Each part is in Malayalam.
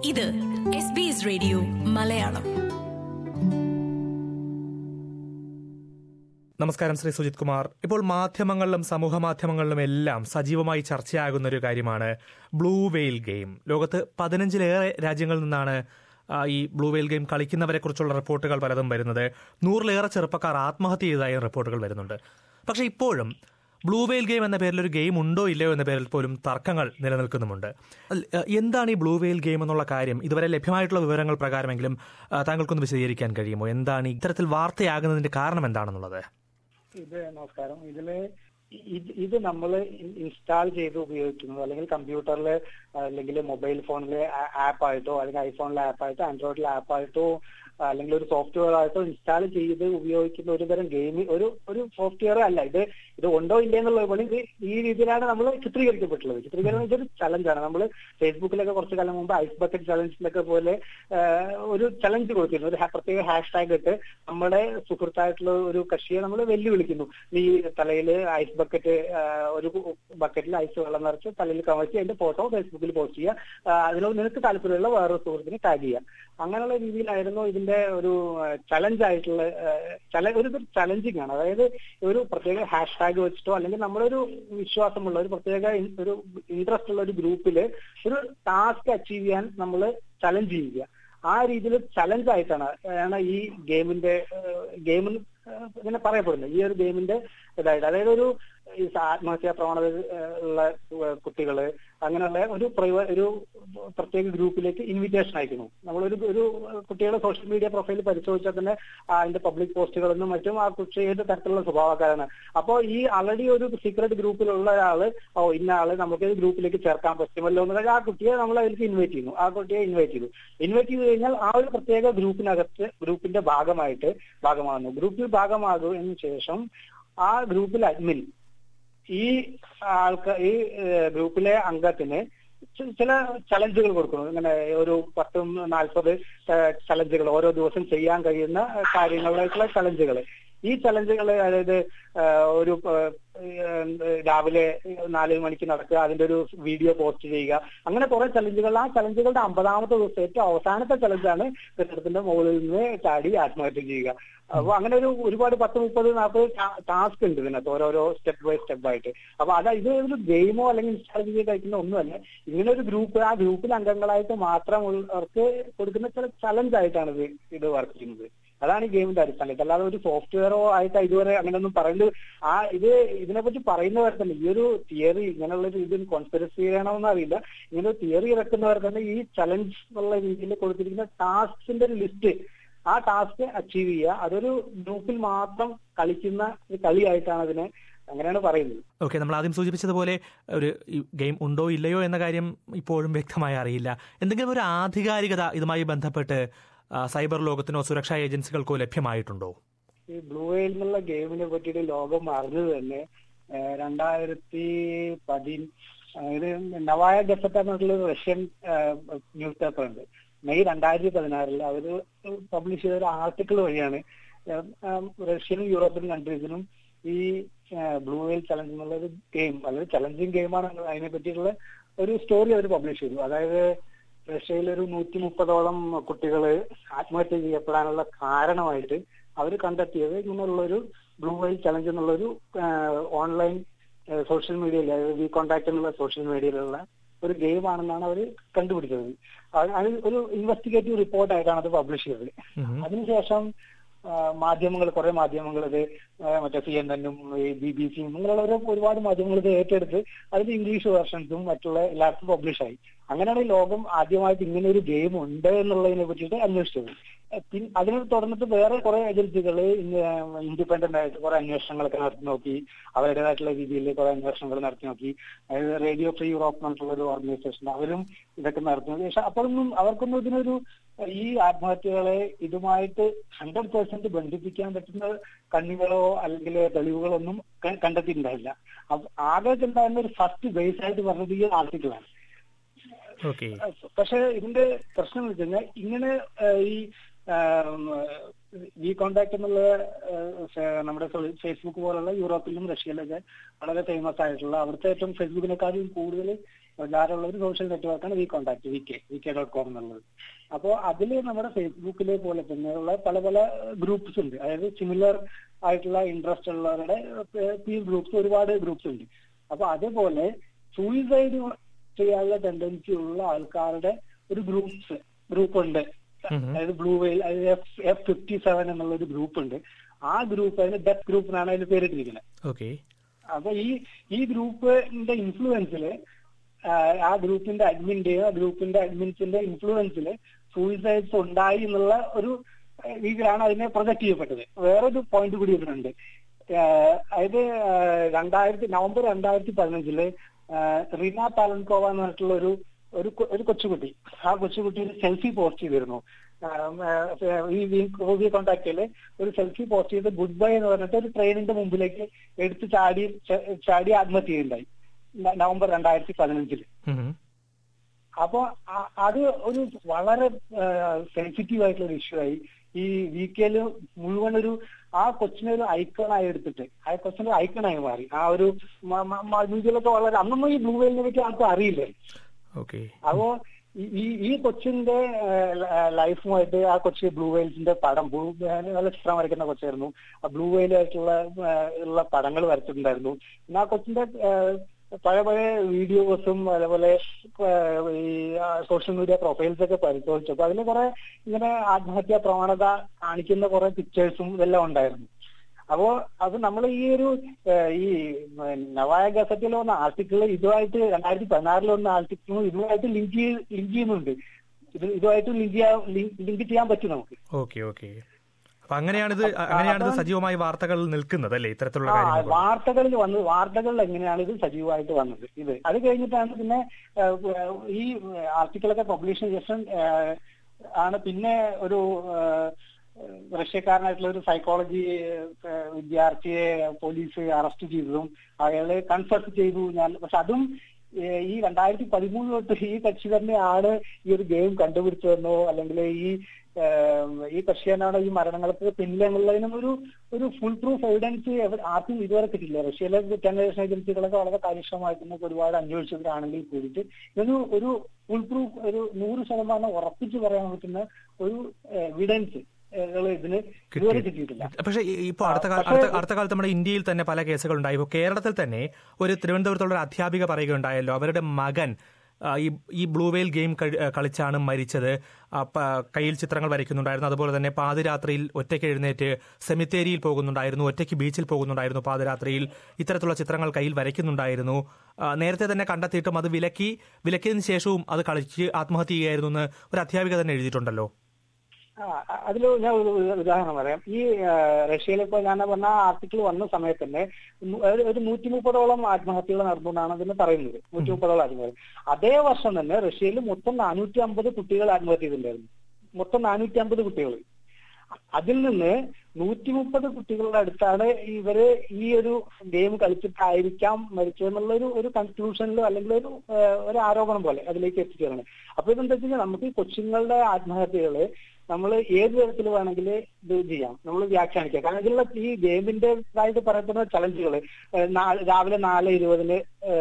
ഇത് S B S radio Malayalam നമസ്കാരം ശ്രീ സുജിത് കുമാർ ഇപ്പോൾ മാധ്യമങ്ങളിലും സമൂഹ മാധ്യമങ്ങളിലും എല്ലാം സജീവമായി ചർച്ചയാകുന്ന ഒരു കാര്യമാണ് ബ്ലൂ വെയിൽ ഗെയിം ലോകത്ത് പതിനഞ്ചിലേറെ രാജ്യങ്ങളിൽ നിന്നാണ് ആ, ഈ ബ്ലൂ വെയിൽ ഗെയിം കളിക്കുന്നവരെ കുറിച്ചുള്ള റിപ്പോർട്ടുകൾ പലതും വരുന്നത് നൂറിലേറെ ചെറുപ്പക്കാർ ആത്മഹത്യ ചെയ്തതായ റിപ്പോർട്ടുകൾ വരുന്നുണ്ട് പക്ഷേ ഇപ്പോഴും ബ്ലൂ വെയിൽ ഗെയിം എന്ന പേരിൽ ഒരു ഗെയിം ഉണ്ടോ ഇല്ലയോ എന്ന പേരിൽ പോലും തർക്കങ്ങൾ നിലനിൽക്കുന്നുമുണ്ട് അൽ- ആ, എന്താണ് ഈ ബ്ലൂ വെയിൽ ഗെയിം എന്നുള്ള കാര്യം ഇതുവരെ ലഭ്യമായിട്ടുള്ള വിവരങ്ങൾ പ്രകാരമെങ്കിലും ആ, താങ്കൾക്കൊന്ന് വിശദീകരിക്കാൻ കഴിയുമോ എന്താണ് ഇത്തരത്തിൽ വാർത്തയാകുന്നതിന്റെ കാരണം എന്താണെന്നുള്ളത് ഇത് നമസ്കാരം ഇതില് ഇത് ഇത് നമ്മൾ ഇൻസ്റ്റാൾ ചെയ്ത് ഉപയോഗിക്കുന്നത് അല്ലെങ്കിൽ കമ്പ്യൂട്ടറിൽ അല്ലെങ്കിൽ മൊബൈൽ ഫോണിലെ ആപ്പ് ആയിട്ടോ അല്ലെങ്കിൽ ഐഫോണിലെ ആപ്പ് ആയിട്ടോ ആൻഡ്രോയിഡിലെ ആപ്പ് ആയിട്ടോ അല്ലെങ്കിൽ ഒരു സോഫ്റ്റ്വെയർ ആയിട്ടോ ഇൻസ്റ്റാൾ ചെയ്ത് ഉപയോഗിക്കുന്ന ഒരു തരം ഗെയിം ഒരു ഒരു സോഫ്റ്റ്വെയർ അല്ല ഇത് ഇത് ഉണ്ടോ ഇല്ലേ എന്നുള്ള പോലെ ഇത് ഈ രീതിയിലാണ് നമ്മൾ ചിത്രീകരിക്കപ്പെട്ടുള്ളത് ചിത്രീകരണം ഇതൊരു ചലഞ്ചാണ് നമ്മൾ ഫേസ്ബുക്കിലൊക്കെ കുറച്ച് കാലം മുമ്പ് ഐസ് ബക്കറ്റ് ചലഞ്ചിലൊക്കെ പോലെ ആ, ഒരു ചലഞ്ച് കൊടുത്തിരുന്നു ഒരു ഹാ- പ്രത്യേക ഹാഷ് ടാഗ് ഇട്ട് നമ്മുടെ സുഹൃത്തായിട്ടുള്ള ഒരു കക്ഷിയെ നമ്മൾ വെല്ലുവിളിക്കുന്നു നീ തലയിൽ ഐസ് ബക്കറ്റ് ഒരു ബക്കറ്റിൽ ഐസ് വെള്ളം നിറച്ച് തലയിൽ കവച്ച് അതിന്റെ ഫോട്ടോ ഫേസ്ബുക്കിൽ പോസ്റ്റ് ചെയ്യുക ആ, അതിനോട് നിനക്ക് താല്പര്യമുള്ള വേറൊരു സുഹൃത്തിനെ ടാഗ് ചെയ്യുക അങ്ങനെയുള്ള രീതിയിലായിരുന്നു ഇതിന്റെ ഒരു ചലഞ്ച് ആയിട്ടുള്ള ആ, ചല ഒരു ചലഞ്ചിങ് ആണ് അതായത് ഒരു പ്രത്യേക ഹാഷ് ടാഗ് വെച്ചിട്ടോ അല്ലെങ്കിൽ നമ്മളൊരു വിശ്വാസമുള്ള ഒരു പ്രത്യേക ഇൻ- ഒരു ഇൻട്രസ്റ്റ് ഉള്ള ഒരു ഗ്രൂപ്പിൽ ഒരു ടാസ്ക് അച്ചീവ് ചെയ്യാൻ നമ്മൾ ചലഞ്ച് ചെയ്യുക ആ രീതിയിൽ ചലഞ്ച് ആയിട്ടാണ് ആണ് ഈ ഗെയിമിന്റെ ഗെയിം ഇങ്ങനെ പറയപ്പെടുന്നത് ഈ ഒരു ഗെയിമിന്റെ ഇതായിട്ട് അതായത് ഒരു ഈ ആത്മഹത്യാ പ്രവണത ഏഹ്, ഉള്ള കുട്ടികള് അങ്ങനെയുള്ള ഒരു പ്രൈവ ഒരു പ്രത്യേക ഗ്രൂപ്പിലേക്ക് ഇൻവിറ്റേഷൻ അയക്കുന്നു നമ്മളൊരു ഒരു കുട്ടികളുടെ സോഷ്യൽ മീഡിയ പ്രൊഫൈൽ പരിശോധിച്ചാൽ തന്നെ ആ, അതിന്റെ പബ്ലിക് പോസ്റ്റുകളൊന്നും മറ്റും ആ കുട്ടി ഏത് തരത്തിലുള്ള സ്വഭാവക്കാരാണ് അപ്പോൾ ഈ ആൾറെഡി ഒരു സീക്രട്ട് ഗ്രൂപ്പിലുള്ള ഒരാള് ഓ ഇന്ന ആള് നമുക്ക് ഈ ഗ്രൂപ്പിലേക്ക് ചേർക്കാൻ പറ്റുമല്ലോ എന്ന് പറഞ്ഞാൽ ആ കുട്ടിയെ നമ്മൾ അതിലേക്ക് ഇൻവൈറ്റ് ചെയ്യുന്നു ആ കുട്ടിയെ ഇൻവൈറ്റ് ചെയ്തു ഇൻവൈറ്റ് ചെയ്ത് കഴിഞ്ഞാൽ ആ ഒരു പ്രത്യേക ഗ്രൂപ്പിനകത്ത് ഗ്രൂപ്പിന്റെ ഭാഗമായിട്ട് ഭാഗമാകുന്നു ഗ്രൂപ്പിൽ ഭാഗമാകുന്നതിന് ശേഷം ആ ഗ്രൂപ്പിൽ അഡ്മിൻ ഈ ആൾക്കാർ ഈ ഏഹ്, ഗ്രൂപ്പിലെ അംഗത്തിന് ചി- ചില ചലഞ്ചുകൾ കൊടുക്കുന്നു ഇങ്ങനെ ഒരു പത്തും നാൽപ്പത് ചലഞ്ചുകൾ ഓരോ ദിവസം ചെയ്യാൻ കഴിയുന്ന കാര്യങ്ങളിലേക്കുള്ള ചലഞ്ചുകൾ ഈ ചലഞ്ചുകൾ അതായത് ഏഹ്, ഒരു ഏഹ്, ഏഹ്, രാവിലെ നാല് മണിക്ക് നടക്കുക അതിന്റെ ഒരു വീഡിയോ പോസ്റ്റ് ചെയ്യുക അങ്ങനെ കുറെ ചലഞ്ചുകൾ ആ ചലഞ്ചുകളുടെ അമ്പതാമത്തെ ദിവസം ഏറ്റവും അവസാനത്തെ ചലഞ്ചാണ് കെട്ടിടത്തിന്റെ മുകളിൽ നിന്ന് ചാടി ആത്മഹത്യ ചെയ്യുക അപ്പൊ അങ്ങനെ ഒരു ഒരുപാട് പത്ത് മുപ്പത് നാൽപ്പത് ടാസ്ക് ഉണ്ട് ഇതിനകത്ത് ഓരോരോ സ്റ്റെപ്പ് ബൈ സ്റ്റെപ്പ് ആയിട്ട് അപ്പൊ അതാ ഇത് ഒരു ഗെയിമോ അല്ലെങ്കിൽ ഇൻസ്റ്റാൾ ചെയ്ത് കഴിക്കുന്ന ഒന്നുമല്ല ഇങ്ങനെ ഒരു ഗ്രൂപ്പ് ആ ഗ്രൂപ്പിൽ അംഗങ്ങളായിട്ട് മാത്രമുള്ളവർക്ക് കൊടുക്കുന്ന ചില ചലഞ്ച് ആയിട്ടാണ് ഇത് ഇത് വർക്ക് ചെയ്യുന്നത് അതാണ് ഈ ഗെയിമിന്റെ അടിസ്ഥാനം ഇതല്ലാതെ ഒരു സോഫ്റ്റ്വെയറോ ആയിട്ട് ഇതുവരെ അങ്ങനെയൊന്നും പറയുന്നത് ആ ഇത് ഇതിനെപ്പറ്റി പറയുന്നവർ തന്നെ ഈ ഒരു തിയറി ഇങ്ങനെയുള്ള ഒരു ഇത് കോൺസ്പിറസി ചെയ്യണമെന്ന് അറിയില്ല ഇങ്ങനെ ഒരു തിയറി ഇറക്കുന്നവർ തന്നെ ഈ ചലഞ്ച് എന്നുള്ള രീതിയിൽ കൊടുത്തിരിക്കുന്ന ടാസ്കിന്റെ ഒരു ലിസ്റ്റ് ആ ടാസ്ക് അച്ചീവ് ചെയ്യുക അതൊരു ഗ്രൂപ്പിൽ മാത്രം കളിക്കുന്ന ഒരു കളിയായിട്ടാണ് അതിനെ അങ്ങനെയാണ് പറയുന്നത് ഓക്കെ നമ്മൾ ആദ്യം സൂചിപ്പിച്ചതുപോലെ ഒരു ഈ ഗെയിം ഉണ്ടോ ഇല്ലയോ എന്ന കാര്യം ഇപ്പോഴും വ്യക്തമായി അറിയില്ല എന്തെങ്കിലും ഒരു ആധികാരികത ഇതുമായി ബന്ധപ്പെട്ട് ആ, സൈബർ ലോകത്തിനോ സുരക്ഷാ ഏജൻസികൾക്കോ ലഭ്യമായിട്ടുണ്ടോ ഈ ബ്ലൂ വെയിൽ എന്നുള്ള ഗെയിമിനെ പറ്റിയിട്ട് ലോകം അറിഞ്ഞത് തന്നെ ഏഹ്, രണ്ടായിരത്തി പതി ഇത് നവായ ഗസറ്റ് എന്നുള്ള റഷ്യൻ ന്യൂസ് പേപ്പർ ഉണ്ട് മെയ് രണ്ടായിരത്തി പതിനാറിൽ അവര് പബ്ലിഷ് ചെയ്ത ഒരു ആർട്ടിക്കിൾ വഴിയാണ് ഏഹ്, ആം, റഷ്യനും യൂറോപ്യൻ കൺട്രീസിനും ഈ ബ്ലൂ വെയിൽ ചലഞ്ച് എന്നുള്ള ഒരു ഗെയിം വളരെ ചലഞ്ചിങ് ഗെയിമാണ് അതിനെ പറ്റിയിട്ടുള്ള ഒരു സ്റ്റോറി അവർ പബ്ലിഷ് ചെയ്തു അതായത് റഷ്യയിൽ ഒരു നൂറ്റി മുപ്പതോളം കുട്ടികള് ആത്മഹത്യ ചെയ്യപ്പെടാനുള്ള കാരണമായിട്ട് അവർ കണ്ടെത്തിയത് ഇങ്ങനെയുള്ള ഒരു ബ്ലൂ വെയിൽ ചലഞ്ച് എന്നുള്ളൊരു ഓൺലൈൻ സോഷ്യൽ മീഡിയയിൽ അതായത് വി കോണ്ടാക്ട് എന്നുള്ള സോഷ്യൽ മീഡിയയിലുള്ള ഒരു ഗെയിം ആണെന്നാണ് അവർ കണ്ടുപിടിച്ചത് അത് അത് ഒരു ഇൻവെസ്റ്റിഗേറ്റീവ് റിപ്പോർട്ടായിട്ടാണ് അത് പബ്ലിഷ് ചെയ്തത് ഉം. അതിനുശേഷം മാധ്യമങ്ങൾ കുറെ മാധ്യമങ്ങൾ ഇത് ആ, മറ്റേ സി എൻ എന്നും ബി ബി സിയും അങ്ങനെയുള്ള ഒരു ഒരുപാട് മാധ്യമങ്ങൾ ഇത് ഏറ്റെടുത്ത് അതിന്റെ ഇംഗ്ലീഷ് വേർഷൻസും മറ്റുള്ള എല്ലാവർക്കും പബ്ലിഷ് ആയി അങ്ങനെയാണ് ഈ ലോകം ആദ്യമായിട്ട് ഇങ്ങനെ ഒരു ഗെയിം ഉണ്ട് എന്നുള്ളതിനെ പറ്റിയിട്ട് അന്വേഷിച്ചത് ഏഹ് പിൻ അതിനെ തുടർന്നിട്ട് വേറെ കുറെ ഏജൻസികൾ ഇൻഡിപെൻഡന്റ് ആയിട്ട് കുറെ അന്വേഷണങ്ങളൊക്കെ നടത്തി നോക്കി അവരുടേതായിട്ടുള്ള രീതിയിൽ കുറെ അന്വേഷണങ്ങൾ നടത്തി നോക്കി അതായത് റേഡിയോ ഫ്രീ യൂറോപ്പ് എന്നുള്ള ഒരു ഓർഗനൈസേഷൻ അവരും ഇതൊക്കെ നടത്തി നോക്കി പക്ഷെ അപ്പോഴൊന്നും അവർക്കൊന്നും ഇതിനൊരു ഈ ആത്മഹത്യകളെ ഇതുമായിട്ട് ഹൺഡ്രഡ് പെർസെന്റ് ബന്ധിപ്പിക്കാൻ പറ്റുന്ന കണ്ണികളോ അല്ലെങ്കിൽ തെളിവുകളൊന്നും ക- കണ്ടെത്തിയിട്ടുണ്ടായില്ല അപ്പൊ ആകെ ഉണ്ടായിരുന്ന ഒരു ഫസ്റ്റ് ബേസ് ആയിട്ട് പറഞ്ഞത് ഈ ആർട്ടിക്കിളാണ് ഓക്കെ പക്ഷെ ഇതിന്റെ പ്രശ്നം എന്ന് വെച്ച് കഴിഞ്ഞാൽ ഇങ്ങനെ ഏഹ്, ഈ വി കോണ്ടാക്ട് എന്നുള്ള ഏഹ്, ഫെ- നമ്മുടെ സോ- ഫേസ്ബുക്ക് പോലുള്ള യൂറോപ്പിലും റഷ്യയിലൊക്കെ വളരെ ഫേമസ് ആയിട്ടുള്ള അവിടുത്തെ ഏറ്റവും ഫേസ്ബുക്കിനെക്കാളും കൂടുതൽ എല്ലാവരുള്ള ഒരു സോഷ്യൽ നെറ്റ്വർക്കാണ് V contact V K V K dot com എന്നുള്ളത് അപ്പോൾ അതിൽ നമ്മുടെ ഫേസ്ബുക്കിലെ പോലെ തന്നെയുള്ള പല പല ഗ്രൂപ്പ്സ് ഉണ്ട് അതായത് സിമിലർ ആയിട്ടുള്ള ഇൻട്രസ്റ്റ് ഉള്ളവരുടെ പീർ ഗ്രൂപ്പ്സ് ഒരുപാട് ഗ്രൂപ്പ്സ് ഉണ്ട് അപ്പൊ അതേപോലെ സൂയിസൈഡ് ചെയ്യാനുള്ള ടെൻഡൻസി ഉള്ള ആൾക്കാരുടെ ഒരു ഗ്രൂപ്പ്സ് ഗ്രൂപ്പ് ഉണ്ട് അതായത് blue whale F F fifty seven എന്നുള്ള ഒരു ഗ്രൂപ്പ് ഉണ്ട് ആ ഗ്രൂപ്പ് അതിന് ഡെത്ത് ഗ്രൂപ്പ് എന്നാണ് അതിന് പേരിട്ടിരിക്കുന്നത് ഓക്കെ അപ്പൊ ഈ ഈ ഗ്രൂപ്പിന്റെ ഇൻഫ്ലുവൻസില് ആ ഗ്രൂപ്പിന്റെ അഡ്മിന്റെയോ ആ ഗ്രൂപ്പിന്റെ അഡ്മിൻസിന്റെ ഇൻഫ്ലുവൻസില് സൂയിസൈഡ്സ് ഉണ്ടായി എന്നുള്ള ഒരു രീതിയിലാണ് അതിനെ പ്രൊജക്ട് ചെയ്യപ്പെട്ടത് വേറൊരു പോയിന്റ് കൂടി ഇതിനുണ്ട് അതായത് രണ്ടായിരത്തി നവംബർ രണ്ടായിരത്തി പതിനഞ്ചില് റീന പാലൻകോവ എന്ന് പറഞ്ഞിട്ടുള്ള ഒരു ഒരു ഒരു കൊച്ചുകുട്ടി ആ കൊച്ചുകുട്ടി ഒരു സെൽഫി പോസ്റ്റ് ചെയ്തിരുന്നു ഈ കോണ്ടാക്റ്റില് ഒരു സെൽഫി പോസ്റ്റ് ചെയ്ത് ഗുഡ് ബൈ എന്ന് പറഞ്ഞിട്ട് ഒരു ട്രെയിനിന്റെ മുമ്പിലേക്ക് എടുത്ത് ചാടി ചാടി ആത്മഹത്യ ചെയ്യുണ്ടായി നവംബർ രണ്ടായിരത്തി പതിനഞ്ചില് അപ്പോ അത് ഒരു വളരെ സെൻസിറ്റീവ് ആയിട്ടുള്ള ഒരു ഇഷ്യൂ ആയി ഈ വി കെയില് മുഴുവൻ ഒരു ആ കൊച്ചിനെ ഒരു ഐക്കണായി എടുത്തിട്ട് ആ കൊച്ചിന്റെ ഐക്കണായി മാറി ആ ഒരു മ്യൂസിയലൊക്കെ വളരെ അന്നൊന്നും ഈ ബ്ലൂ വെയിലിനെ പറ്റി ആർക്കും അറിയില്ല അപ്പോ ഈ ഈ കൊച്ചിന്റെ ലൈഫുമായിട്ട് ആ കൊച്ചു ബ്ലൂ വെയിൽസിന്റെ പടം ബ്ലൂ നല്ല ചിത്രം വരയ്ക്കുന്ന കൊച്ചായിരുന്നു ആ ബ്ലൂ വെയിലായിട്ടുള്ള ഉള്ള പടങ്ങൾ വരച്ചിട്ടുണ്ടായിരുന്നു പിന്നെ ആ കൊച്ചിന്റെ പഴയ പഴയ വീഡിയോസും അതേപോലെ ഈ സോഷ്യൽ മീഡിയ പ്രൊഫൈൽസ് ഒക്കെ പരിശോധിച്ചു അപ്പൊ അതിൽ കുറെ ഇങ്ങനെ ആത്മഹത്യാ പ്രവണത കാണിക്കുന്ന കുറെ പിക്ചേഴ്സും ഇതെല്ലാം ഉണ്ടായിരുന്നു അപ്പോ അത് നമ്മൾ ഈ ഒരു ഈ നവായ ഗസറ്റിൽ വന്ന ആർട്ടിക്കിൾ ഇതുമായിട്ട് രണ്ടായിരത്തി പതിനാറിൽ വന്ന ആർട്ടിക്കിളും ഇതുമായിട്ട് ലിങ്ക് ലിങ്ക് ചെയ്യുന്നുണ്ട് ഇത് ഇതുമായിട്ട് ലിങ്ക് ചെയ്യാൻ ലിങ്ക് ചെയ്യാൻ പറ്റും നമുക്ക് ഓക്കെ ഓക്കെ അപ്പൊ അങ്ങനെയാണ് ഇത് അങ്ങനെയാണ് ഇത് സജീവമായി വാർത്തകൾ നിൽക്കുന്നത് അല്ലേ ഇത്തരത്തിലുള്ള കാര്യങ്ങൾ വാർത്തകളിൽ വന്ന് വാർത്തകളിൽ എങ്ങനെയാണ് ഇത് സജീവമായിട്ട് വന്നത് ഇത് അത് കഴിഞ്ഞിട്ടാണ് പിന്നെ ഈ ആർട്ടിക്കിളൊക്കെ പബ്ലിഷ് ശേഷം ആണ് പിന്നെ ഒരു റഷ്യക്കാരനായിട്ടുള്ള ഒരു സൈക്കോളജി വിദ്യാർത്ഥിയെ പോലീസ് അറസ്റ്റ് ചെയ്തതും അയാളെ കൺഫസ് ചെയ്തു ഞാൻ പക്ഷെ അതും ഈ രണ്ടായിരത്തി പതിമൂന്ന് തൊട്ട് ഈ കക്ഷി തന്നെയാണ് ഈ ഒരു ഗെയിം കണ്ടുപിടിച്ചതെന്നോ അല്ലെങ്കിൽ ഈ ഈ കക്ഷി തന്നെയാണ് ഈ മരണങ്ങൾക്ക് പിന്നിലെന്നുള്ളതിനും ഒരു ഒരു ഫുൾ പ്രൂഫ് എവിഡൻസ് ആർക്കും ഇതുവരെ കിട്ടില്ല റഷ്യയിലെ അന്വേഷണ ഏജൻസികളൊക്കെ വളരെ കാര്യക്ഷമമായിട്ട് ഒരുപാട് അന്വേഷിച്ചവരാണെങ്കിൽ കൂടിയിട്ട് ഇതൊരു ഒരു ഫുൾ പ്രൂഫ് ഒരു നൂറ് ശതമാനം ഉറപ്പിച്ച് പറയാൻ പറ്റുന്ന ഒരു എവിഡൻസ് ഇതിന് ഇതുവരെ കിട്ടിയിട്ടില്ല പക്ഷേ ഇപ്പോൾ അടുത്ത അടുത്ത അടുത്ത കാലത്ത് നമ്മുടെ ഇന്ത്യയിൽ തന്നെ പല കേസുകൾ ഉണ്ടായി ഇപ്പോൾ കേരളത്തിൽ തന്നെ ഒരു തിരുവനന്തപുരത്തുള്ള ഒരു അധ്യാപിക പറയുകയുണ്ടായല്ലോ അവരുടെ മകൻ ഈ ഈ ബ്ലൂ വെയിൽ ഗെയിം കളിച്ചാണ് മരിച്ചത് കയ്യിൽ ചിത്രങ്ങൾ വരയ്ക്കുന്നുണ്ടായിരുന്നു അതുപോലെ തന്നെ പാതിരാത്രിയിൽ ഒറ്റയ്ക്ക് എഴുന്നേറ്റ് സെമിത്തേരിയിൽ പോകുന്നുണ്ടായിരുന്നു ഒറ്റയ്ക്ക് ബീച്ചിൽ പോകുന്നുണ്ടായിരുന്നു പാതിരാത്രിയിൽ ഇത്തരത്തിലുള്ള ചിത്രങ്ങൾ കയ്യിൽ വരയ്ക്കുന്നുണ്ടായിരുന്നു നേരത്തെ തന്നെ കണ്ടെത്തിയിട്ടും അത് വിലക്കി വിലക്കിയതിനു ശേഷവും അത് കളിച്ച് ആത്മഹത്യ ചെയ്യുകയായിരുന്നു എന്ന് ഒരു അധ്യാപിക തന്നെ എഴുതിയിട്ടുണ്ടല്ലോ അതിൽ ഞാൻ ഒരു ഉദാഹരണം പറയാം ഈ റഷ്യയിൽ ഇപ്പോൾ ഞാൻ പറഞ്ഞ ആർട്ടിക്കിൾ വന്ന സമയത്ത് തന്നെ ഒരു നൂറ്റി മുപ്പതോളം ആത്മഹത്യകൾ നടന്നു എന്നാണ് അതിന് പറയുന്നത് നൂറ്റി മുപ്പതോളം ആത്മഹത്യ അതേ വർഷം തന്നെ റഷ്യയിൽ മൊത്തം നാനൂറ്റി അമ്പത് കുട്ടികൾ ആത്മഹത്യ ചെയ്തിട്ടുണ്ടായിരുന്നു മൊത്തം നാനൂറ്റി അമ്പത് കുട്ടികൾ അതിൽ നിന്ന് നൂറ്റി മുപ്പത് കുട്ടികളുടെ അടുത്താണ് ഇവര് ഈ ഒരു ഗെയിം കളിച്ചിട്ടായിരിക്കാം മരിച്ചതെന്നുള്ള ഒരു ഒരു കൺക്ലൂഷനിലോ അല്ലെങ്കിൽ ഒരു ഒരു ആരോപണം പോലെ അതിലേക്ക് എത്തിച്ചേരണം അപ്പൊ ഇതെന്താ വെച്ചാൽ നമുക്ക് ഈ കൊച്ചുങ്ങളുടെ ആത്മഹത്യകള് നമ്മൾ ഏത് തരത്തിൽ വേണമെങ്കിൽ ഇത് ചെയ്യാം നമ്മൾ വ്യാഖ്യാനിക്കാം കാരണം ഇതിലുള്ള ഈ ഗെയിമിന്റെ ഇതായിട്ട് പറയപ്പെടുന്ന ചലഞ്ചുകൾ രാവിലെ നാല് ഇരുപതിന്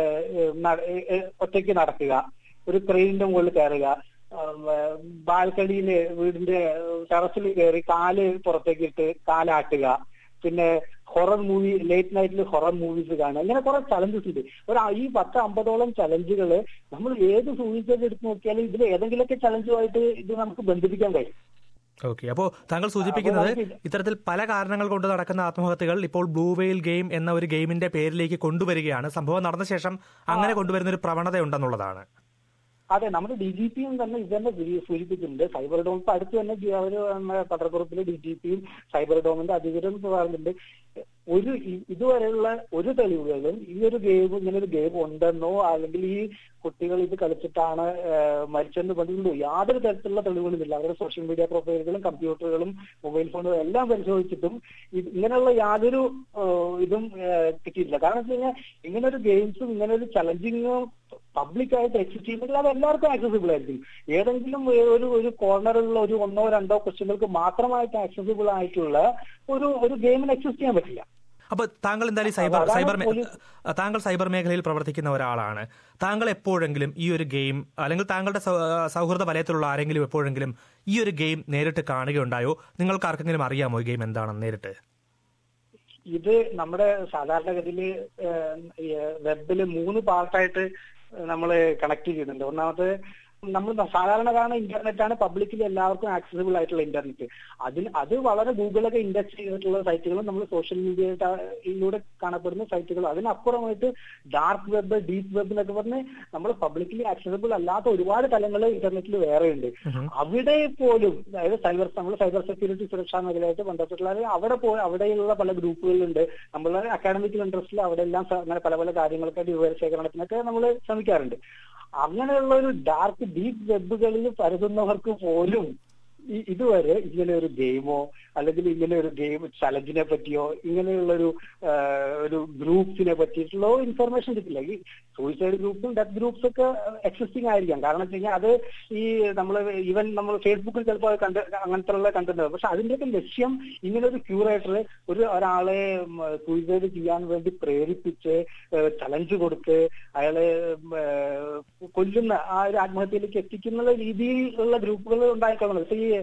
ഒറ്റയ്ക്ക് നടക്കുക ഒരു ട്രെയിനിന്റെ മുകളിൽ കയറുക ബാൽക്കണിയില് വീടിന്റെ ടെറസിൽ കയറി കാല് പുറത്തേക്ക് ഇട്ട് കാലാട്ടുക പിന്നെ ഹൊറർ മൂവി ലേറ്റ് നൈറ്റിൽ ഹൊറർ മൂവീസ് കാണുക ഇങ്ങനെ കുറെ ചലഞ്ചസ് ഉണ്ട് ഒരു ഈ പത്ത് അമ്പതോളം ചലഞ്ചുകൾ നമ്മൾ ഏത് സൂചിച്ചത് എടുത്ത് നോക്കിയാലും ഇതിൽ ഏതെങ്കിലുമൊക്കെ ചലഞ്ചുമായിട്ട് ഇത് നമുക്ക് ബന്ധിപ്പിക്കാൻ കഴിയും ഓക്കെ അപ്പോൾ താങ്കൾ സൂചിപ്പിക്കുന്നത് ഇത്തരത്തിൽ പല കാരണങ്ങൾ കൊണ്ട് നടക്കുന്ന ആത്മഹത്യകൾ ഇപ്പോൾ ബ്ലൂ വെയിൽ ഗെയിം എന്ന ഒരു ഗെയിമിന്റെ പേരിലേക്ക് കൊണ്ടുവരികയാണ് സംഭവം നടന്ന ശേഷം അങ്ങനെ കൊണ്ടുവരുന്ന ഒരു പ്രവണത ഉണ്ടെന്നുള്ളതാണ് അതെ നമ്മുടെ ഡി ജി പിയും തന്നെ ഇത് തന്നെ സൂചിപ്പിച്ചിട്ടുണ്ട് സൈബർ ഡോം ഇപ്പൊ അടുത്ത് തന്നെ അവര് പത്രക്കുറിപ്പിലെ ഡി ജി പിയും സൈബർ ഡോമിന്റെ അധികൃതരും പറയുന്നുണ്ട് ഒരു ഇതുവരെയുള്ള ഒരു തെളിവുകളും ഈ ഒരു ഗെയിം ഇങ്ങനെ ഒരു ഗെയിം ഉണ്ടെന്നോ അല്ലെങ്കിൽ ഈ കുട്ടികൾ ഇത് കളിച്ചിട്ടാണ് മരിച്ചെന്ന് പറഞ്ഞുകൊണ്ടോ യാതൊരു തരത്തിലുള്ള തെളിവുകളും ഇല്ല അവരുടെ സോഷ്യൽ മീഡിയ പ്രൊഫൈലുകളും കമ്പ്യൂട്ടറുകളും മൊബൈൽ ഫോണുകളും എല്ലാം പരിശോധിച്ചിട്ടും ഇങ്ങനെയുള്ള യാതൊരു ഇതും കിട്ടിയിട്ടില്ല കാരണം വെച്ച് കഴിഞ്ഞാൽ ഇങ്ങനെ ഒരു ഗെയിംസും ഇങ്ങനെ ഒരു ചലഞ്ചിങ്ങും പബ്ലിക്കായിട്ട് എക്സിസ്റ്റ് ചെയ്യുന്നെങ്കിൽ അത് എല്ലാവർക്കും ആക്സസിബിൾ ആയിരിക്കും ഏതെങ്കിലും ഒരു ഒരു കോർണറിലുള്ള ഒരു ഒന്നോ രണ്ടോ ക്വസ്റ്റ്യനുകൾക്ക് മാത്രമായിട്ട് ആക്സസിബിൾ ആയിട്ടുള്ള ഒരു ഒരു ഗെയിമിന് എക്സിസ്റ്റ് ചെയ്യാൻ പറ്റില്ല അപ്പൊ താങ്കൾ എന്തായാലും സൈബർ അതാണ് സൈബർ മേ- പോലീസ്- താങ്കൾ സൈബർ മേഖലയിൽ പ്രവർത്തിക്കുന്ന ഒരാളാണ് താങ്കൾ എപ്പോഴെങ്കിലും ഈ ഒരു ഗെയിം അല്ലെങ്കിൽ താങ്കളുടെ സൗ- സൗഹൃദ വലയത്തിലുള്ള ആരെങ്കിലും എപ്പോഴെങ്കിലും ഈ ഒരു ഗെയിം നേരിട്ട് കാണുകയുണ്ടായോ നിങ്ങൾക്ക് ആർക്കെങ്കിലും അറിയാമോ ഈ ഗെയിം എന്താണെന്ന് നേരിട്ട് ഇത് നമ്മുടെ സാധാരണഗതിയിൽ വെബില് മൂന്ന് പാർട്ടായിട്ട് നമ്മൾ കണക്ട് ചെയ്യുന്നുണ്ട് ഒന്നാമത് നമ്മൾ സാധാരണ കാണുന്ന ഇന്റർനെറ്റ് ആണ് പബ്ലിക്കിൽ എല്ലാവർക്കും ആക്സസിബിൾ ആയിട്ടുള്ള ഇന്റർനെറ്റ് അതിന് അത് വളരെ ഗൂഗിളൊക്കെ ഇൻഡെക്സ് ചെയ്തിട്ടുള്ള സൈറ്റുകളും നമ്മൾ സോഷ്യൽ മീഡിയയിലൂടെ കാണപ്പെടുന്ന സൈറ്റുകളും അതിനപ്പുറമായിട്ട് ഡാർക്ക് വെബ് ഡീപ്പ് വെബ് എന്നൊക്കെ പറഞ്ഞ് നമ്മൾ പബ്ലിക്കലി ആക്സസിബിൾ അല്ലാത്ത ഒരുപാട് തലങ്ങൾ ഇന്റർനെറ്റിൽ വേറെയുണ്ട് അവിടെ പോലും അതായത് സൈബർ നമ്മൾ സൈബർ സെക്യൂരിറ്റി സുരക്ഷാ മേഖലയായിട്ട് ബന്ധപ്പെട്ടുള്ള അവിടെ പോയി അവിടെയുള്ള പല ഗ്രൂപ്പുകളുണ്ട് നമ്മൾ അക്കാഡമിക് ഇൻട്രസ്റ്റിൽ അവിടെ എല്ലാം സ- അങ്ങനെ പല പല കാര്യങ്ങളൊക്കെ വിവരശേഖരണത്തിനൊക്കെ നമ്മൾ ശ്രമിക്കാറുണ്ട് അങ്ങനെയുള്ള ഒരു ഡാർക്ക് ഡീപ്പ് വെബുകളിൽ പരതുന്നവർക്ക് പോലും ഈ- ഇതുവരെ ഇങ്ങനെ ഒരു ഗെയിമോ അല്ലെങ്കിൽ ഇങ്ങനെ ഒരു ഗെയിം ചലഞ്ചിനെ പറ്റിയോ ഇങ്ങനെയുള്ള ഒരു ഒരു ഗ്രൂപ്പ്സിനെ പറ്റിയിട്ടുള്ള ഇൻഫർമേഷൻ കിട്ടില്ല ഈ സൂയിസൈഡ് ഗ്രൂപ്പും ഡെത്ത് ഗ്രൂപ്പ്സ് ഒക്കെ എക്സിസ്റ്റിംഗ് ആയിരിക്കാം കാരണം വെച്ച് കഴിഞ്ഞാൽ അത് ഈ നമ്മൾ ഈവൻ നമ്മൾ ഫേസ്ബുക്കിൽ ചിലപ്പോൾ കണ്ട് അങ്ങനത്തെ ഉള്ള കണ്ടന്റ് പക്ഷെ അതിന്റെയൊക്കെ ലക്ഷ്യം ഇങ്ങനെ ഒരു ക്യൂറേറ്റർ ഒരു ഒരാളെ സൂയിസൈഡ് ചെയ്യാൻ വേണ്ടി പ്രേരിപ്പിച്ച് ചലഞ്ച് കൊടുത്ത് അയാളെ ഉം, ഏഹ്, കൊല്ലുന്ന ആ ഒരു ആത്മഹത്യയിലേക്ക് എത്തിക്കുന്ന രീതിയിലുള്ള ഗ്രൂപ്പുകൾ ഉണ്ടായിക്കൊള്ളുന്നത് ഇപ്പൊ ഈ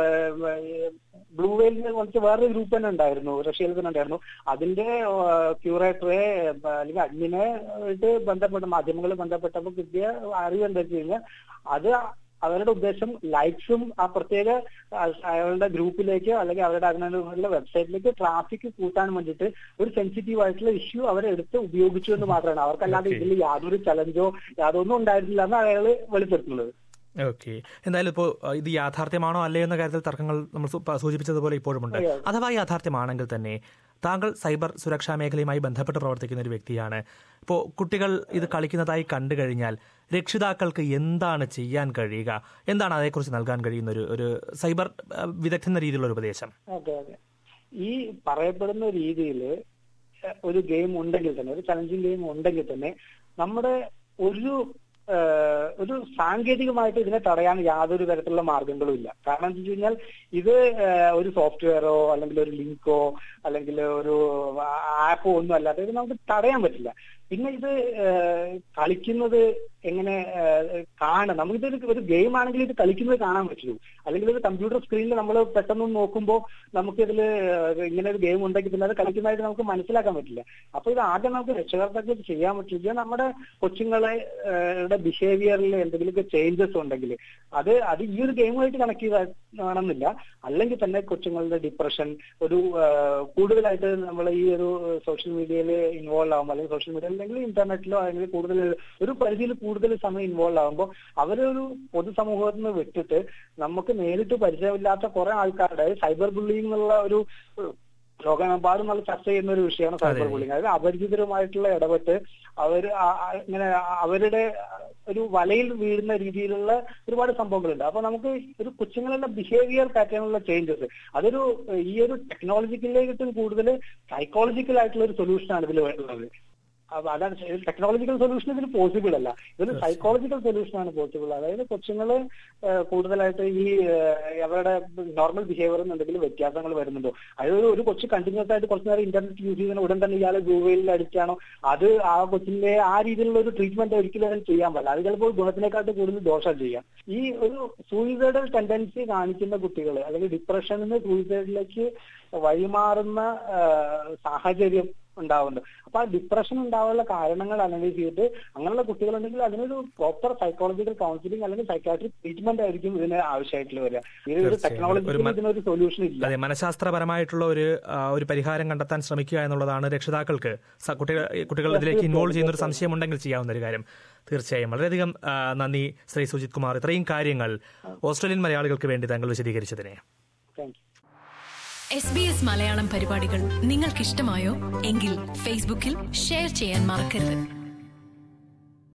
ബ്ലൂ വെയിലിനെ കുറിച്ച് വേറൊരു ഗ്രൂപ്പ് തന്നെ ഉണ്ടായിരുന്നു റഷ്യയിൽ തന്നെ ഉണ്ടായിരുന്നു അതിന്റെ ക്യൂറേറ്ററെ അല്ലെങ്കിൽ അഡ്മിനെ ആയിട്ട് ബന്ധപ്പെട്ട മാധ്യമങ്ങൾ ബന്ധപ്പെട്ടപ്പോൾ കിട്ടിയ അറിവ് എന്താ വെച്ച് കഴിഞ്ഞാൽ അത് അവരുടെ ഉദ്ദേശം ലൈക്സും ആ പ്രത്യേക അ- അയാളുടെ ഗ്രൂപ്പിലേക്ക് അല്ലെങ്കിൽ അവരുടെ അതിനുള്ള വെബ്സൈറ്റിലേക്ക് ട്രാഫിക് കൂട്ടാൻ വേണ്ടിയിട്ട് ഒരു സെൻസിറ്റീവ് ആയിട്ടുള്ള ഇഷ്യൂ അവരെടുത്ത് ഉപയോഗിച്ചു എന്ന് മാത്രമാണ് അവർക്കല്ലാതെ Okay. ഇതിൽ യാതൊരു ചലഞ്ചോ യാതൊന്നും ഉണ്ടായിരുന്നില്ല എന്ന് അയാൾ വെളിപ്പെടുത്തുന്നത് ഓക്കെ എന്തായാലും ഇപ്പോൾ ഇത് യാഥാർത്ഥ്യമാണോ അല്ലേ എന്ന കാര്യത്തിൽ തർക്കങ്ങൾ നമ്മൾ സു- പ- സൂചിപ്പിച്ചതുപോലെ ഇപ്പോഴുമുണ്ട് അതെ. അഥവാ യാഥാർത്ഥ്യമാണെങ്കിൽ തന്നെ താങ്കൾ സൈബർ സുരക്ഷാ മേഖലയുമായി ബന്ധപ്പെട്ട് പ്രവർത്തിക്കുന്ന ഒരു വ്യക്തിയാണ് ഇപ്പോൾ കുട്ടികൾ ഇത് കളിക്കുന്നതായി കണ്ടു കഴിഞ്ഞാൽ രക്ഷിതാക്കൾക്ക് എന്താണ് ചെയ്യാൻ കഴിയുക എന്താണ് അതേക്കുറിച്ച് നൽകാൻ കഴിയുന്ന ഒരു ഒരു സൈബർ ആ, വിദഗ്ധൻ എന്ന രീതിയിലുള്ള ഒരു ഉപദേശം അതെ അതെ ഈ പറയപ്പെടുന്ന രീതിയിൽ ഒരു ഗെയിം ഉണ്ടെങ്കിൽ തന്നെ ഒരു ചലഞ്ചിങ് ഗെയിം ഉണ്ടെങ്കിൽ തന്നെ നമ്മുടെ ഒരു ഏഹ്, ഒരു സാങ്കേതികമായിട്ട് ഇതിനെ തടയാൻ യാതൊരു തരത്തിലുള്ള മാർഗങ്ങളും ഇല്ല കാരണം എന്താ വെച്ച് കഴിഞ്ഞാൽ ഇത് ഏഹ്, ഒരു സോഫ്റ്റ്വെയറോ അല്ലെങ്കിൽ ഒരു ലിങ്കോ അല്ലെങ്കിൽ ഒരു ആപ്പോ ഒന്നും അല്ലാതെ ഇത് നമുക്ക് തടയാൻ പറ്റില്ല പിന്നെ ഇത് ഏഹ്, കളിക്കുന്നത് എങ്ങനെ ഏഹ്, കാണാം നമുക്കിതൊരു ഒരു ഗെയിം ആണെങ്കിൽ ഇത് കളിക്കുന്നത് കാണാൻ പറ്റുള്ളൂ അല്ലെങ്കിൽ ഒരു കമ്പ്യൂട്ടർ സ്ക്രീനിൽ നമ്മൾ പെട്ടെന്ന് നോക്കുമ്പോൾ നമുക്കിതിൽ ഇങ്ങനെ ഒരു ഗെയിം ഉണ്ടെങ്കിൽ പിന്നെ അത് കളിക്കുന്നതായിട്ട് നമുക്ക് മനസ്സിലാക്കാൻ പറ്റില്ല അപ്പൊ ഇത് ആദ്യം നമുക്ക് രക്ഷകർത്താക്കൾ ചെയ്യാൻ പറ്റില്ല നമ്മുടെ കൊച്ചുങ്ങളെ ഏഹ്, ബിഹേവിയറിൽ എന്തെങ്കിലുമൊക്കെ ചേഞ്ചസ് ഉണ്ടെങ്കിൽ അത് അത് ഈ ഒരു ഗെയിമുമായിട്ട് കണക്ട് ചെയ്യണമെന്നില്ല അല്ലെങ്കിൽ തന്നെ കൊച്ചുങ്ങളുടെ ഡിപ്രഷൻ ഒരു ഏഹ്, കൂടുതലായിട്ട് നമ്മൾ ഈ ഒരു സോഷ്യൽ മീഡിയയിൽ ഇൻവോൾവ് ആകുമ്പോൾ അല്ലെങ്കിൽ സോഷ്യൽ മീഡിയ അല്ലെങ്കിൽ ഇന്റർനെറ്റിലോ അല്ലെങ്കിൽ കൂടുതൽ ഒരു പരിധിയിൽ കൂടുതൽ സമയം ഇൻവോൾവ് ആകുമ്പോൾ അവരൊരു പൊതുസമൂഹത്തിൽ നിന്ന് വിട്ടിട്ട് നമുക്ക് നേരിട്ട് പരിചയമില്ലാത്ത കുറെ ആൾക്കാരുടെ സൈബർ ബുള്ളിങ് എന്നുള്ള ഒരു ഏഹ്, ലോകമെമ്പാടും നമ്മൾ ചർച്ച ചെയ്യുന്ന ഒരു വിഷയമാണ് സൈബർ അതെ. ബുള്ളിങ് അതായത് അപരിചിതരുമായിട്ടുള്ള ഇടപെട്ട് അവർ ഇങ്ങനെ അവരുടെ ഒരു വലയിൽ വീഴുന്ന രീതിയിലുള്ള ഒരുപാട് സംഭവങ്ങളുണ്ട് അപ്പൊ നമുക്ക് ഒരു കൊച്ചുങ്ങളുടെ ബിഹേവിയർ പാറ്റേണിലുള്ള ചേഞ്ചസ് അതൊരു ഈ ഒരു ടെക്നോളജിക്കലിലേക്കും കൂടുതൽ സൈക്കോളജിക്കൽ ആയിട്ടുള്ള ഒരു സൊല്യൂഷനാണ് ഇതിൽ ഉള്ളത് അപ്പൊ അതാണ് ടെക്നോളജിക്കൽ സൊല്യൂഷൻ ഇതിന് പോസിബിൾ അല്ല ഇതൊരു സൈക്കോളജിക്കൽ സൊല്യൂഷൻ ആണ് പോസിബിൾ അതായത് കൊച്ചുങ്ങള് ഏഹ്, കൂടുതലായിട്ട് ഈ ഏഹ്, അവരുടെ നോർമൽ ബിഹേവിയറിൽ എന്തെങ്കിലും വ്യത്യാസങ്ങൾ വരുന്നുണ്ടോ അതായത് ഒരു- ഒരു കൊച്ചു കണ്ടിന്യൂസ് ആയിട്ട് കുറച്ച് നേരം ഇന്റർനെറ്റ് യൂസ് ചെയ്യുന്ന ഉടൻ തന്നെ ഇയാൾ ഗൂഗിളിൽ അടിച്ചാണോ അത് ആ കൊച്ചിന്റെ ആ രീതിയിലുള്ള ഒരു ട്രീറ്റ്മെന്റ് ഒരിക്കലും അതിന് ചെയ്യാൻ പാടില്ല അത് ചിലപ്പോൾ ഗുണത്തിനെക്കാട്ട് കൂടുതൽ ദോഷം ചെയ്യാം ഈ ഒരു സൂയിസൈഡൽ ടെൻഡൻസി കാണിക്കുന്ന കുട്ടികൾ അല്ലെങ്കിൽ ഡിപ്രഷനിൽ നിന്ന് സൂയിസൈഡിലേക്ക് വഴിമാറുന്ന ഏഹ്, സാഹചര്യം ഉണ്ടാവുന്നുണ്ട് അപ്പൊ ആ ഡിപ്രഷൻ ഉണ്ടാവാനുള്ള കാരണങ്ങൾ അനലൈസ് ചെയ്തിട്ട് അങ്ങനെയുള്ള കുട്ടികളുണ്ടെങ്കിൽ അതിനൊരു പ്രോപ്പർ സൈക്കോളജിക്കൽ കൗൺസിലിംഗ് അല്ലെങ്കിൽ സൈക്കാട്രിക് ട്രീറ്റ്മെന്റ് ആയിരിക്കും ഇതിന് ആവശ്യമായിട്ട് വരിക ഇതിനൊരു തീർച്ചയായും. ഒരു ടെക്നോളജിക്കലി മ- ഇതിനൊരു സൊല്യൂഷൻ ഇല്ല അതെ മനഃശാസ്ത്രപരമായിട്ടുള്ള ഒരു ആ, ഒരു പരിഹാരം കണ്ടെത്താൻ ശ്രമിക്കുക എന്നുള്ളതാണ് രക്ഷിതാക്കൾക്ക് സ- കുട്ടികൾ കുട്ടികൾ ഇതിലേക്ക് ഇൻവോൾവ് ചെയ്യുന്ന ഒരു സംശയം ഉണ്ടെങ്കിൽ ചെയ്യാവുന്ന ഒരു കാര്യം തീർച്ചയായും വളരെയധികം ആ, നന്ദി ശ്രീ സുജിത് കുമാർ ഇത്രയും കാര്യങ്ങൾ ഓസ്ട്രേലിയൻ മലയാളികൾക്ക് വേണ്ടി താങ്കൾ വിശദീകരിച്ചതിനെ thank you S B S Malayalam പരിപാടികൾ നിങ്ങൾക്കിഷ്ടമായോ എങ്കിൽ ഫേസ്ബുക്കിൽ ഷെയർ ചെയ്യാൻ മറക്കരുത്